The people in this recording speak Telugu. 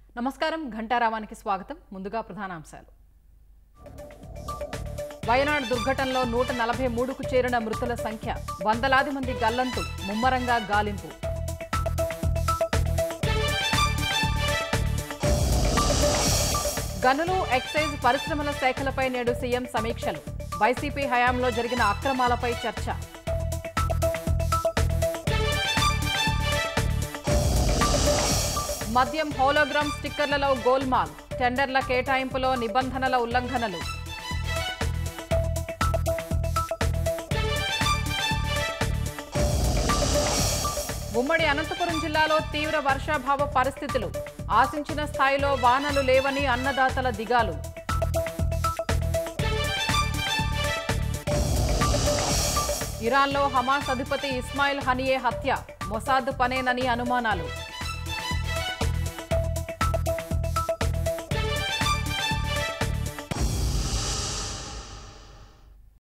నమస్కారం ఘంటారావానికి స్వాగతం ముందుగా ప్రధానాంశాలు వయనాడ్ దుర్ఘటనలో నూట నలభై మూడుకు చేరిన మృతుల సంఖ్య వందలాది మంది గల్లంతు ముమ్మరంగా గాలింపు గనులు ఎక్సైజ్ పరిశ్రమల శాఖలపై నేడు సీఎం సమీక్షలు వైసీపీ హయాంలో జరిగిన అక్రమాలపై చర్చ మద్యం హోలోగ్రామ్ స్టిక్కర్లలో గోల్మాల్ టెండర్ల కేటాయింపులో నిబంధనల ఉల్లంఘనలు ఉమ్మడి అనంతపురం జిల్లాలో తీవ్ర వర్షాభావ పరిస్థితులు ఆశించిన స్థాయిలో వానలు లేవని అన్నదాతల దిగాలు ఇరాన్లో హమాస్ అధిపతి ఇస్మాయిల్ హనియే హత్య మొసాద్ పనేనని అనుమానాలు